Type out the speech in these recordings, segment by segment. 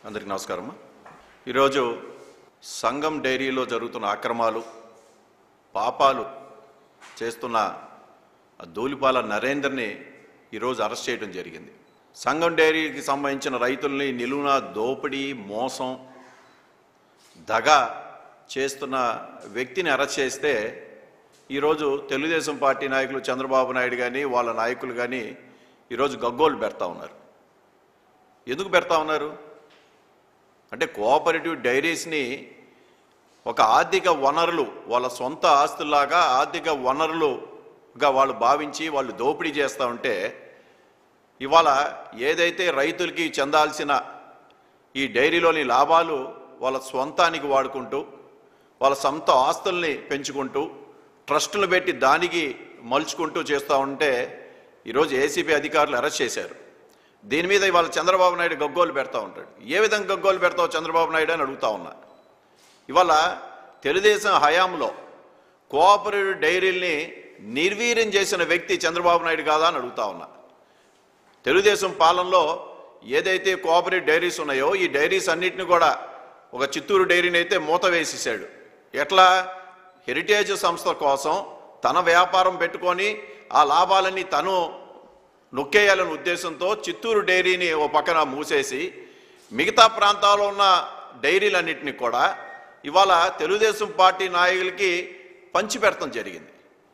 అందరికీ నమస్కారం ఈరోజు సంఘం డైరీలో జరుగుతున్న అక్రమాలు పాపాలు చేస్తున్న ఆ ధూళిపాల నరేందర్ని ఈరోజు అరెస్ట్ చేయడం జరిగింది సంఘం డైరీకి సంబంధించిన రైతుల్ని నిలువున దోపిడీ మోసం దగ చేస్తున్న వ్యక్తిని అరెస్ట్ చేస్తే ఈరోజు తెలుగుదేశం పార్టీ నాయకులు చంద్రబాబు నాయుడు కానీ వాళ్ళ నాయకులు కానీ ఈరోజు గగ్గోలు పెడతా ఉన్నారు ఎందుకు పెడతా ఉన్నారు అంటే కోఆపరేటివ్ డైరీస్ని ఒక ఆర్థిక వనరులు వాళ్ళ సొంత ఆస్తుల్లాగా ఆర్థిక వనరులుగా వాళ్ళు భావించి వాళ్ళు దోపిడీ చేస్తూ ఉంటే ఇవాళ ఏదైతే రైతులకి చెందాల్సిన ఈ డైరీలోని లాభాలు వాళ్ళ స్వంతానికి వాడుకుంటూ వాళ్ళ సొంత ఆస్తుల్ని పెంచుకుంటూ ట్రస్టులు పెట్టి దానికి మలుచుకుంటూ చేస్తూ ఉంటే ఈరోజు ఏసీబీ అధికారులు అరెస్ట్ చేశారు దీని మీద ఇవాళ చంద్రబాబు నాయుడు గగ్గోలు పెడతా ఉంటాడు ఏ విధంగా గగ్గోలు పెడతావు చంద్రబాబు నాయుడు అని అడుగుతా ఉన్నా ఇవాళ తెలుగుదేశం హయాంలో కోఆపరేటివ్ డైరీల్ని నిర్వీర్యం చేసిన వ్యక్తి చంద్రబాబు నాయుడు కాదా అని అడుగుతా ఉన్నా తెలుగుదేశం పాలనలో ఏదైతే కోఆపరేటివ్ డైరీస్ ఉన్నాయో ఈ డైరీస్ అన్నిటిని కూడా ఒక చిత్తూరు డైరీని అయితే మూత వేసేసాడు ఎట్లా హెరిటేజ్ సంస్థ కోసం తన వ్యాపారం పెట్టుకొని ఆ లాభాలన్నీ తను నొక్కేయాలనే ఉద్దేశంతో చిత్తూరు డైరీని ఓ పక్కన మూసేసి మిగతా ప్రాంతాల్లో ఉన్న డైరీలన్నింటినీ కూడా ఇవాళ తెలుగుదేశం పార్టీ నాయకులకి పంచిపెడతాం జరిగింది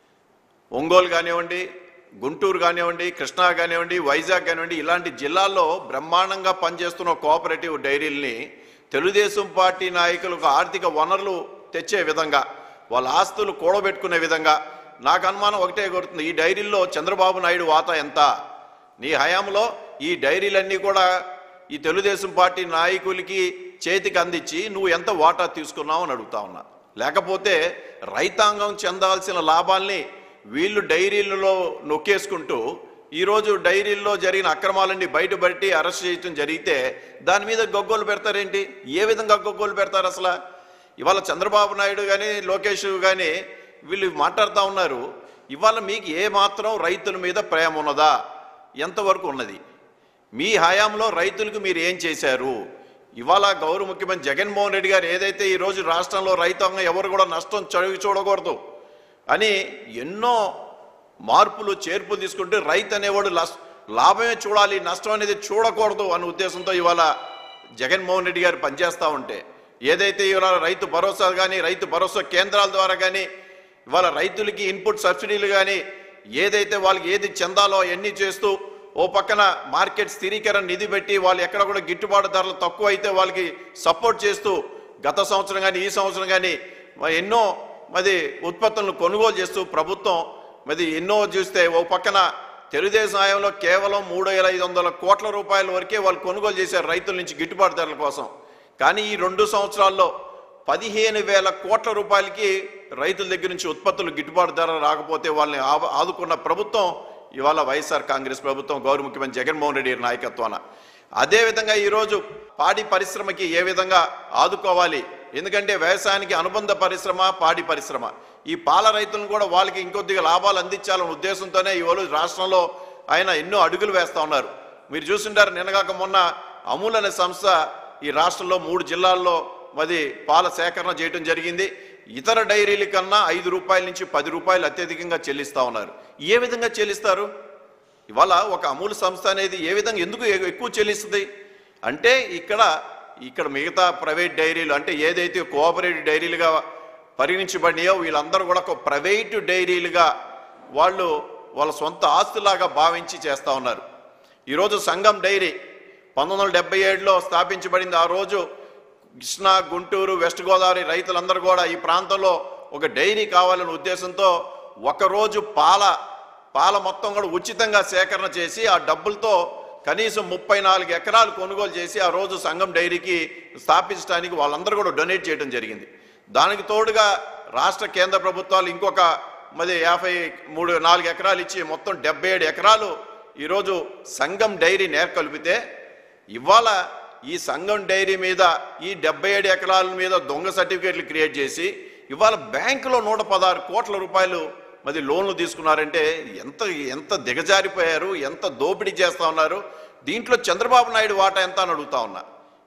ఒంగోలు కానివ్వండి గుంటూరు కానివ్వండి కృష్ణా కానివ్వండి వైజాగ్ కానివ్వండి ఇలాంటి జిల్లాల్లో బ్రహ్మాండంగా పనిచేస్తున్న కోఆపరేటివ్ డైరీల్ని తెలుగుదేశం పార్టీ నాయకులకు ఆర్థిక వనరులు తెచ్చే విధంగా వాళ్ళ ఆస్తులు కూడబెట్టుకునే విధంగా నాకు అనుమానం ఒకటే కొడుతుంది ఈ డైరీల్లో చంద్రబాబు నాయుడు వాటా ఎంత నీ హయాంలో ఈ డైరీలన్నీ కూడా ఈ తెలుగుదేశం పార్టీ నాయకులకి చేతికి అందించి నువ్వు ఎంత వాటా తీసుకున్నావు అని అడుగుతా ఉన్నా లేకపోతే రైతాంగం చెందాల్సిన లాభాల్ని వీళ్ళు డైరీలలో నొక్కేసుకుంటూ ఈరోజు డైరీల్లో జరిగిన అక్రమాలన్నీ బయటపడి అరెస్ట్ చేయటం జరిగితే దాని మీద గొగ్గోలు పెడతారేంటి ఏ విధంగా గొగ్గోలు పెడతారు అసలు ఇవాళ చంద్రబాబు నాయుడు కానీ లోకేష్ కానీ వీళ్ళు మాట్లాడుతూ ఉన్నారు ఇవాళ మీకు ఏ మాత్రం రైతుల మీద ప్రేమ ఉన్నదా ఎంతవరకు ఉన్నది మీ హయాంలో రైతులకు మీరు ఏం చేశారు ఇవాళ గౌరవ ముఖ్యమంత్రి జగన్మోహన్ రెడ్డి గారు ఏదైతే ఈరోజు రాష్ట్రంలో రైతాంగం ఎవరు కూడా నష్టం చదివి చూడకూడదు అని ఎన్నో మార్పులు చేర్పులు తీసుకుంటే రైతు అనేవాడు లస్ లాభమే చూడాలి నష్టం అనేది చూడకూడదు అనే ఉద్దేశంతో ఇవాళ జగన్మోహన్ రెడ్డి గారు పనిచేస్తూ ఉంటే ఏదైతే ఇవాళ రైతు భరోసా కానీ రైతు భరోసా కేంద్రాల ద్వారా కానీ ఇవాళ రైతులకి ఇన్పుట్ సబ్సిడీలు కానీ ఏదైతే వాళ్ళకి ఏది చెందాలో అవన్నీ చేస్తూ ఓ పక్కన మార్కెట్ స్థిరీకరణ నిధి పెట్టి వాళ్ళు ఎక్కడ కూడా గిట్టుబాటు ధరలు తక్కువ అయితే వాళ్ళకి సపోర్ట్ చేస్తూ గత సంవత్సరం కానీ ఈ సంవత్సరం కానీ మరి ఎన్నో మరి ఉత్పత్తులను కొనుగోలు చేస్తూ ప్రభుత్వం మరి ఎన్నో చూస్తే ఓ పక్కన తెలుగుదేశం హయాంలో కేవలం మూడు వేల ఐదు వందల కోట్ల రూపాయల వరకే వాళ్ళు కొనుగోలు చేశారు రైతుల నుంచి గిట్టుబాటు ధరల కోసం కానీ ఈ రెండు సంవత్సరాల్లో పదిహేను వేల కోట్ల రూపాయలకి రైతుల దగ్గర నుంచి ఉత్పత్తులు గిట్టుబాటు ధర రాకపోతే వాళ్ళని ఆవ- ఆదుకున్న ప్రభుత్వం ఇవాళ వైఎస్ఆర్ కాంగ్రెస్ ప్రభుత్వం గౌరవ ముఖ్యమంత్రి జగన్మోహన్ రెడ్డి గారి నాయకత్వాన అదేవిధంగా ఈరోజు పాడి పరిశ్రమకి ఏ విధంగా ఆదుకోవాలి ఎందుకంటే వ్యవసాయానికి అనుబంధ పరిశ్రమ పాడి పరిశ్రమ ఈ పాల రైతులను కూడా వాళ్ళకి ఇంకొద్దిగా లాభాలు అందించాలనే ఉద్దేశంతోనే ఈరోజు రాష్ట్రంలో ఆయన ఎన్నో అడుగులు వేస్తా ఉన్నారు మీరు చూస్తుంటారు నిన్నగాక మొన్న అమూల్ అనే సంస్థ ఈ రాష్ట్రంలో మూడు జిల్లాల్లో మరి పాల సేకరణ చేయడం జరిగింది ఇతర డైరీల కన్నా ఐదు రూపాయల నుంచి పది రూపాయలు అత్యధికంగా చెల్లిస్తా ఉన్నారు ఏ విధంగా చెల్లిస్తారు ఇవాళ ఒక అమూల్ సంస్థ అనేది ఏ విధంగా ఎందుకు ఎ- ఎక్కువ చెల్లిస్తుంది అంటే ఇక్కడ ఇక్కడ మిగతా ప్రైవేట్ డైరీలు అంటే ఏదైతే కోఆపరేటివ్ డైరీలుగా పరిగణించబడినాయో వీళ్ళందరూ కూడా ఒక ప్రైవేటు డైరీలుగా వాళ్ళు వాళ్ళ సొంత ఆస్తులాగా భావించి చేస్తూ ఉన్నారు ఈరోజు సంఘం డైరీ పంతొమ్మిది వందల డెబ్బై ఏడులో స్థాపించబడింది ఆ రోజు కృష్ణా గుంటూరు వెస్ట్ గోదావరి రైతులందరూ కూడా ఈ ప్రాంతంలో ఒక డైరీ కావాలనే ఉద్దేశంతో ఒకరోజు పాల పాల మొత్తం కూడా ఉచితంగా సేకరణ చేసి ఆ డబ్బులతో కనీసం ముప్పై నాలుగు ఎకరాలు కొనుగోలు చేసి ఆ రోజు సంఘం డైరీకి స్థాపించడానికి వాళ్ళందరూ కూడా డొనేట్ చేయడం జరిగింది దానికి తోడుగా రాష్ట్ర కేంద్ర ప్రభుత్వాలు ఇంకొక మరి యాభై మూడు నాలుగు ఎకరాలు ఇచ్చి మొత్తం డెబ్బై ఏడు ఎకరాలు ఈరోజు సంఘం డైరీ నేర్కొల్పితే ఇవాళ ఈ సంఘం డైరీ మీద ఈ డెబ్బై ఏడు ఎకరాల మీద దొంగ సర్టిఫికేట్లు క్రియేట్ చేసి ఇవాళ బ్యాంకులో నూట పదహారు కోట్ల రూపాయలు మరి లోన్లు తీసుకున్నారంటే ఎంత ఎంత దిగజారిపోయారు ఎంత దోపిడీ చేస్తా ఉన్నారు దీంట్లో చంద్రబాబు నాయుడు వాటా ఎంత అని అడుగుతా ఉన్నా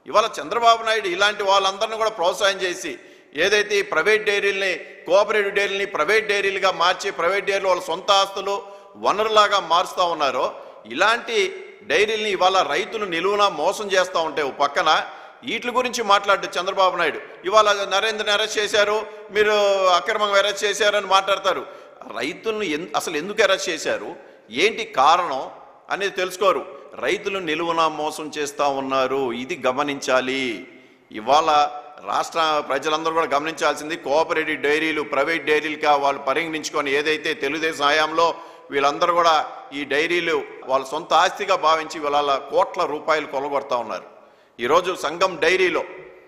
ఇవాళ చంద్రబాబు నాయుడు ఇలాంటి వాళ్ళందరినీ కూడా ప్రోత్సాహం చేసి ఏదైతే ఈ ప్రైవేట్ డైరీల్ని కోఆపరేటివ్ డైరీల్ని ప్రైవేట్ డైరీలుగా మార్చి ప్రైవేట్ డైరీలు వాళ్ళ సొంత ఆస్తులు వనరులాగా మారుస్తూ ఉన్నారో ఇలాంటి డైరీల్ని ఇవాళ రైతులు నిలువున మోసం చేస్తూ ఉంటే ఓ పక్కన వీటి గురించి మాట్లాడు చంద్రబాబు నాయుడు ఇవాళ నరేంద్రని అరెస్ట్ చేశారు మీరు అక్రమంగా అరెస్ట్ చేశారు అని మాట్లాడతారు రైతులను ఎన్ అసలు ఎందుకు అరెస్ట్ చేశారు ఏంటి కారణం అనేది తెలుసుకోరు రైతులు నిలువున మోసం చేస్తూ ఉన్నారు ఇది గమనించాలి ఇవాళ రాష్ట్ర ప్రజలందరూ కూడా గమనించాల్సింది కోఆపరేటివ్ డైరీలు ప్రైవేట్ డైరీలుగా వాళ్ళు పరిగణించుకొని ఏదైతే తెలుగుదేశం హయాంలో వీళ్ళందరూ కూడా ఈ డైరీలు వాళ్ళ సొంత ఆస్తిగా భావించి వాళ్ళ కోట్ల రూపాయలు కొలగొడతా ఉన్నారు ఈరోజు సంఘం డైరీలో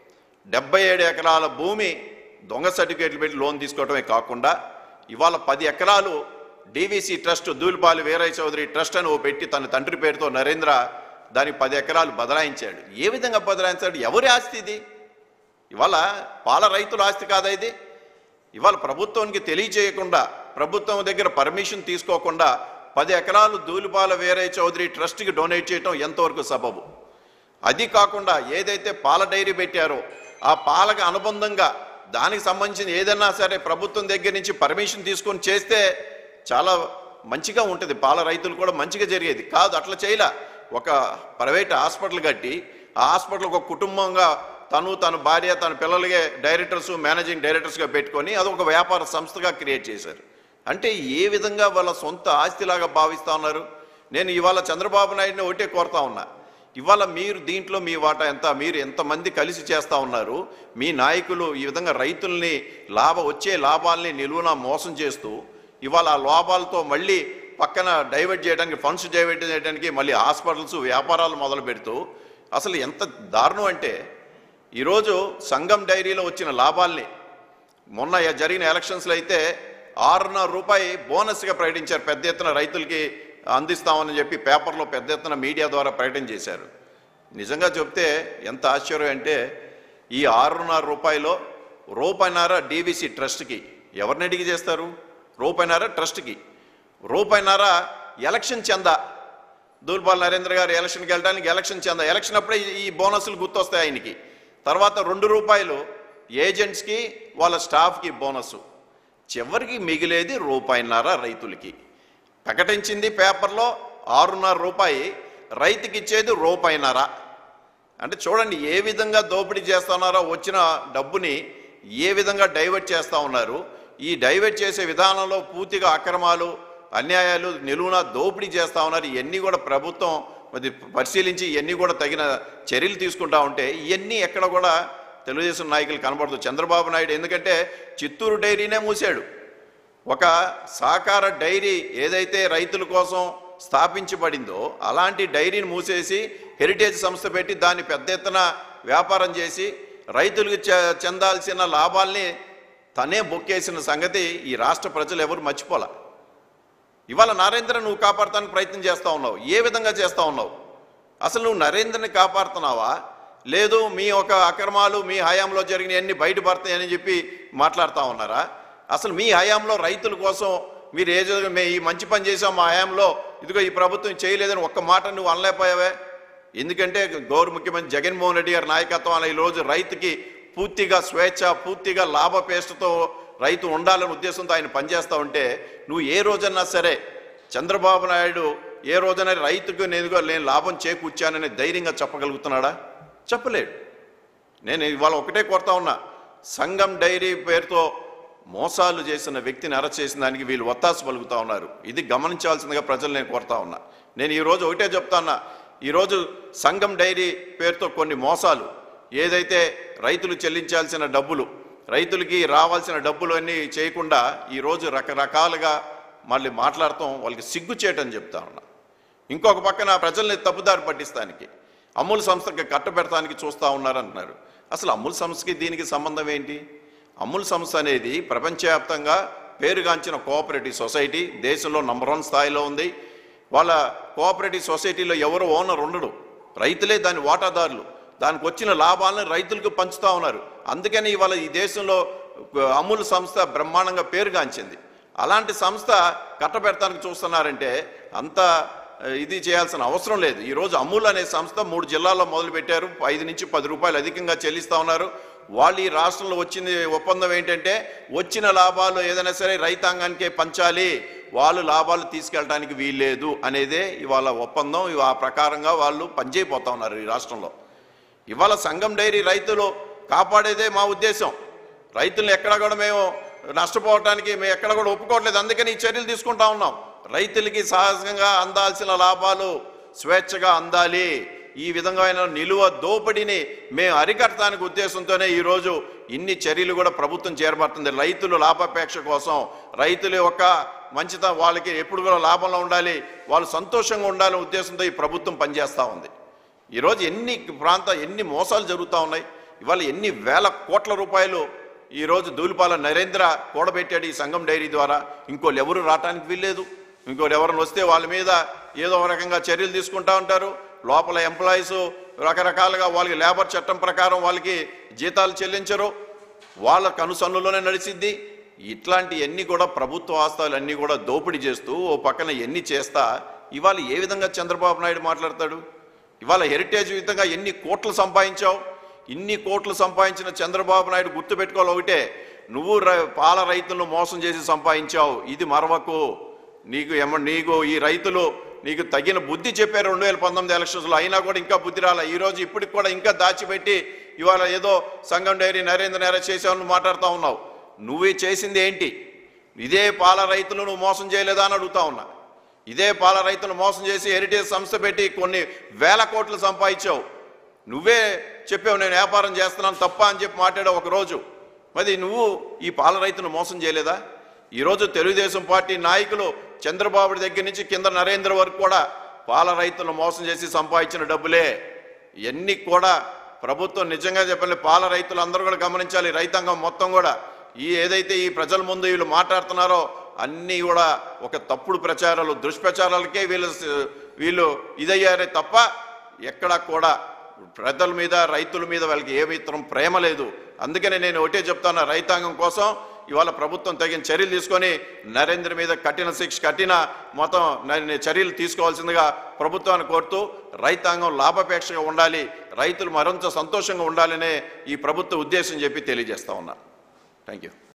డెబ్బై ఏడు ఎకరాల భూమి దొంగ సర్టిఫికేట్లు పెట్టి లోన్ తీసుకోవడమే కాకుండా ఇవాళ పది ఎకరాలు DVC trust Dhulipalli Veeraiah Chowdary trust అని ఓ పెట్టి తన తండ్రి పేరుతో నరేంద్ర దానికి పది ఎకరాలు బదలాయించాడు ఏ విధంగా బదలాయించాడు ఎవరి ఆస్తి ఇది ఇవాళ పాల రైతుల ఆస్తి కాదా ఇది ఇవాళ ప్రభుత్వానికి తెలియజేయకుండా ప్రభుత్వం దగ్గర పర్మిషన్ తీసుకోకుండా పది ఎకరాలు దూలిపాల వీరయ్య చౌదరి ట్రస్ట్కి డొనేట్ చేయడం ఎంతవరకు సబబు అది కాకుండా ఏదైతే పాల డైరీ పెట్టారో ఆ పాలకు అనుబంధంగా దానికి సంబంధించిన ఏదైనా సరే ప్రభుత్వం దగ్గర నుంచి పర్మిషన్ తీసుకొని చేస్తే చాలా మంచిగా ఉంటుంది పాల రైతులు కూడా మంచిగా జరిగేది కాదు అట్లా చేయలే ఒక ప్రైవేట్ హాస్పిటల్ కట్టి ఆ హాస్పిటల్ ఒక కుటుంబంగా తను తన భార్య తన పిల్లలకే డైరెక్టర్స్ మేనేజింగ్ డైరెక్టర్స్గా పెట్టుకొని అది ఒక వ్యాపార సంస్థగా క్రియేట్ చేశారు అంటే ఏ విధంగా వాళ్ళ సొంత ఆస్తిలాగా భావిస్తా ఉన్నారు నేను ఇవాళ చంద్రబాబు నాయుడిని ఒకటే కోరుతా ఉన్నా ఇవాళ మీరు దీంట్లో మీ వాటా ఎంత మీరు ఎంతమంది కలిసి చేస్తూ ఉన్నారు మీ నాయకులు ఈ విధంగా రైతుల్ని లాభ వచ్చే లాభాల్ని నిలువున మోసం చేస్తూ ఇవాళ ఆ లాభాలతో మళ్ళీ పక్కన డైవర్ట్ చేయడానికి ఫండ్స్ డైవర్ట్ చేయడానికి మళ్ళీ హాస్పిటల్స్ వ్యాపారాలు మొదలు పెడుతూ అసలు ఎంత దారుణం అంటే ఈరోజు సంఘం డైరీలో వచ్చిన లాభాల్ని మొన్న జరిగిన ఎలక్షన్స్లో అయితే ఆరున్నర రూపాయి బోనస్గా ప్రకటించారు పెద్ద ఎత్తున రైతులకి అందిస్తామని చెప్పి పేపర్లో పెద్ద ఎత్తున మీడియా ద్వారా ప్రకటన చేశారు నిజంగా చెప్తే ఎంత ఆశ్చర్యం అంటే ఈ ఆరున్నర రూపాయలో రూపాయిన్నర డీవీసీ ట్రస్ట్కి ఎవరిని అడిగి చేస్తారు రూపాయిన్నర ట్రస్ట్కి రూపాయిన్నర ఎలక్షన్ చందా దూల్పాల్ నరేంద్ర గారు ఎలక్షన్కి వెళ్ళడానికి ఎలక్షన్ చందా ఎలక్షన్ అప్పుడే ఈ- ఈ బోనస్లు గుర్తొస్తాయి ఆయనకి తర్వాత రెండు రూపాయలు ఏజెంట్స్కి వాళ్ళ స్టాఫ్కి బోనస్ చివరికి మిగిలేది రూపాయిన్నర రైతులకి ప్రకటించింది పేపర్లో ఆరున్నర రూపాయి రైతుకి ఇచ్చేది రూపాయిన్నర అంటే చూడండి ఏ విధంగా దోపిడీ చేస్తున్నారో వచ్చిన డబ్బుని ఏ విధంగా డైవర్ట్ చేస్తూ ఉన్నారు ఈ డైవర్ట్ చేసే విధానంలో పూర్తిగా అక్రమాలు అన్యాయాలు నిలువున దోపిడీ చేస్తూ ఉన్నారు ఇవన్నీ కూడా ప్రభుత్వం మరి పరిశీలించి ఇవన్నీ కూడా తగిన చర్యలు తీసుకుంటా ఉంటే ఇవన్నీ ఎక్కడ కూడా తెలుగుదేశం నాయకులు కనబడదు చంద్రబాబు నాయుడు ఎందుకంటే చిత్తూరు డైరీనే మూసాడు ఒక సహకార డైరీ ఏదైతే రైతుల కోసం స్థాపించబడిందో అలాంటి డైరీని మూసేసి హెరిటేజ్ సంస్థ పెట్టి దాన్ని పెద్ద ఎత్తున వ్యాపారం చేసి రైతులకు చె- చెందాల్సిన లాభాల్ని తనే బొక్కేసిన సంగతి ఈ రాష్ట్ర ప్రజలు ఎవరు మర్చిపోలే ఇవాళ నరేంద్ర నువ్వు కాపాడటానికి ప్రయత్నం చేస్తూ ఉన్నావు ఏ విధంగా చేస్తూ ఉన్నావు అసలు నువ్వు నరేంద్రని కాపాడుతున్నావా లేదు మీ ఒక అక్రమాలు మీ హయాంలో జరిగినవన్నీ బయటపడతాయని చెప్పి మాట్లాడుతూ ఉన్నారా అసలు మీ హయాంలో రైతుల కోసం మీరు ఏ జగ- మే ఈ మంచి పని చేసాం మా హయాంలో ఇదిగో ఈ ప్రభుత్వం చేయలేదని ఒక్క మాట నువ్వు అనలేకపోయావే ఎందుకంటే గౌరవ ముఖ్యమంత్రి జగన్మోహన్ రెడ్డి గారి నాయకత్వం ఈరోజు రైతుకి పూర్తిగా స్వేచ్ఛ పూర్తిగా లాభపేష్టతో రైతు ఉండాలనే ఉద్దేశంతో ఆయన పనిచేస్తూ ఉంటే నువ్వు ఏ రోజన్నా సరే చంద్రబాబు నాయుడు ఏ రోజైనా రైతుకు నేనుగా నేను లాభం చేకూర్చానని ధైర్యంగా చెప్పగలుగుతున్నాడా చెప్పలేడు నేను ఇవాళ ఒకటే కోరుతా ఉన్నా సంఘం డైరీ పేరుతో మోసాలు చేసిన వ్యక్తిని అరెస్ట్ చేసిన దానికి వీళ్ళు ఒత్తాసు పలుకుతా ఉన్నారు ఇది గమనించాల్సిందిగా ప్రజలు నేను కోరుతా ఉన్నా నేను ఈరోజు ఒకటే చెప్తా ఉన్నా ఈరోజు సంఘం డైరీ పేరుతో కొన్ని మోసాలు ఏదైతే రైతులు చెల్లించాల్సిన డబ్బులు రైతులకి రావాల్సిన డబ్బులు అన్నీ చేయకుండా ఈరోజు రకరకాలుగా మళ్ళీ మాట్లాడటం వాళ్ళకి సిగ్గు చేయటం చెప్తా ఉన్నా ఇంకొక పక్కన ప్రజల్ని తప్పుదారి పట్టిస్తానికి అమూల్ సంస్థకి కట్టబెడతానికి చూస్తూ ఉన్నారంటున్నారు అసలు అమూల్ సంస్థకి దీనికి సంబంధం ఏంటి అమూల్ సంస్థ అనేది ప్రపంచవ్యాప్తంగా పేరుగాంచిన కోఆపరేటివ్ సొసైటీ దేశంలో నంబర్ వన్ స్థాయిలో ఉంది వాళ్ళ కోఆపరేటివ్ సొసైటీలో ఎవరు ఓనర్ ఉండడు రైతులే దాని వాటాదారులు దానికి వచ్చిన లాభాలను రైతులకు పంచుతా ఉన్నారు అందుకని ఇవాళ ఈ దేశంలో అమూల్ సంస్థ బ్రహ్మాండంగా పేరుగాంచింది అలాంటి సంస్థ కట్టబెడతానికి చూస్తున్నారంటే అంత ఆ, ఇది చేయాల్సిన అవసరం లేదు ఈరోజు అమూల్ అనే సంస్థ మూడు జిల్లాల్లో మొదలు పెట్టారు ఐదు నుంచి పది రూపాయలు అధికంగా చెల్లిస్తా ఉన్నారు వాళ్ళు ఈ రాష్ట్రంలో వచ్చింది ఒప్పందం ఏంటంటే వచ్చిన లాభాలు ఏదైనా సరే రైతాంగానికే పంచాలి వాళ్ళు లాభాలు తీసుకెళ్ళడానికి వీల్లేదు అనేదే ఇవాళ ఒప్పందం ఇవి ఆ ప్రకారంగా వాళ్ళు పనిచేయపోతా ఉన్నారు ఈ రాష్ట్రంలో ఇవాళ సంఘం డైరీ రైతులు కాపాడేదే మా ఉద్దేశం రైతులను ఎక్కడ కూడా మేము నష్టపోవటానికి మేము ఎక్కడ కూడా ఒప్పుకోవట్లేదు అందుకని ఈ చర్యలు తీసుకుంటా ఉన్నాం రైతులకి సహజంగా అందాల్సిన లాభాలు స్వేచ్ఛగా అందాలి ఈ విధమైన నిలువ దోపిడీని మేము అరికట్టడానికి ఉద్దేశంతోనే ఈరోజు ఇన్ని చర్యలు కూడా ప్రభుత్వం చేరబడుతుంది రైతులు లాభాపేక్ష కోసం రైతుల యొక్క మంచిత వాళ్ళకి ఎప్పుడు కూడా లాభంలో ఉండాలి వాళ్ళు సంతోషంగా ఉండాలనే ఉద్దేశంతో ఈ ప్రభుత్వం పనిచేస్తూ ఉంది ఈరోజు ఎన్ని ప్రాంత ఎన్ని మోసాలు జరుగుతూ ఉన్నాయి ఇవాళ ఎన్ని వేల కోట్ల రూపాయలు ఈరోజు దూలిపాల నరేంద్ర కూడబెట్టాడు ఈ సంఘం డైరీ ద్వారా ఇంకోళ్ళు ఎవరు రావటానికి వీల్లేదు ఇంకోళ్ళు ఎవరైనా వస్తే వాళ్ళ మీద ఏదో ఒక రకంగా చర్యలు తీసుకుంటా ఉంటారు లోపల ఎంప్లాయీస్ రకరకాలుగా వాళ్ళకి లేబర్ చట్టం ప్రకారం వాళ్ళకి జీతాలు చెల్లించరు వాళ్ళ కనుసన్నులోనే నడిచిద్ది ఇట్లాంటి ఎన్ని కూడా ప్రభుత్వ ఆస్తాలు అన్నీ కూడా దోపిడీ చేస్తూ ఓ పక్కన ఎన్ని చేస్తా ఇవాళ ఏ విధంగా చంద్రబాబు నాయుడు మాట్లాడతాడు ఇవాళ హెరిటేజ్ విధంగా ఎన్ని కోట్లు సంపాదించావు ఇన్ని కోట్లు సంపాదించిన చంద్రబాబు నాయుడు గుర్తుపెట్టుకోవాలి ఒకటే నువ్వు ర- పాల రైతులను మోసం చేసి సంపాదించావు ఇది మరవకు నీకు ఎమ నీకు ఈ రైతులు నీకు తగిన బుద్ధి చెప్పారు రెండు వేల పంతొమ్మిది ఎలక్షన్స్లో అయినా కూడా ఇంకా బుద్ధి రాలే ఈ రోజు ఇప్పటికి కూడా ఇంకా దాచిపెట్టి ఇవాళ ఏదో సంఘం డైరీ నరేంద్ర నేర చేసావని మాట్లాడుతూ ఉన్నావు నువ్వే చేసింది ఏంటి ఇదే పాల రైతులు నువ్వు మోసం చేయలేదా అని అడుగుతా ఉన్నా ఇదే పాల రైతులు మోసం చేసి హెరిటేజ్ సంస్థ పెట్టి కొన్ని వేల కోట్లు సంపాదించావు నువ్వే చెప్పావు నేను వ్యాపారం చేస్తున్నాను తప్ప అని చెప్పి మాట్లాడావు ఒక రోజు మరి నువ్వు ఈ పాల రైతును మోసం చేయలేదా ఈరోజు తెలుగుదేశం పార్టీ నాయకులు చంద్రబాబు దగ్గర నుంచి కింద నరేంద్ర వరకు కూడా పాల రైతులను మోసం చేసి సంపాదించిన డబ్బులే ఇవన్నీ కూడా ప్రభుత్వం నిజంగా చెప్పండి పాల రైతులు అందరూ కూడా గమనించాలి రైతాంగం మొత్తం కూడా ఈ ఏదైతే ఈ ప్రజల ముందు వీళ్ళు మాట్లాడుతున్నారో అన్నీ కూడా ఒక తప్పుడు ప్రచారాలు దుష్ప్రచారాలకే వీళ్ళు వీళ్ళు ఇదయ్యారే తప్ప ఎక్కడా కూడా ప్రజల మీద రైతుల మీద వాళ్ళకి ఏ మాత్రం ప్రేమ లేదు అందుకనే నేను ఒకటే చెప్తాను రైతాంగం కోసం ఇవాళ ప్రభుత్వం తగిన చర్యలు తీసుకొని నరేంద్ర మీద కఠిన శిక్ష కఠిన మొత్తం న- చర్యలు తీసుకోవాల్సిందిగా ప్రభుత్వాన్ని కోరుతూ రైతాంగం లాభాపేక్షగా ఉండాలి రైతులు మరింత సంతోషంగా ఉండాలనే ఈ ప్రభుత్వ ఉద్దేశం చెప్పి తెలియజేస్తా ఉన్నా థ్యాంక్ యూ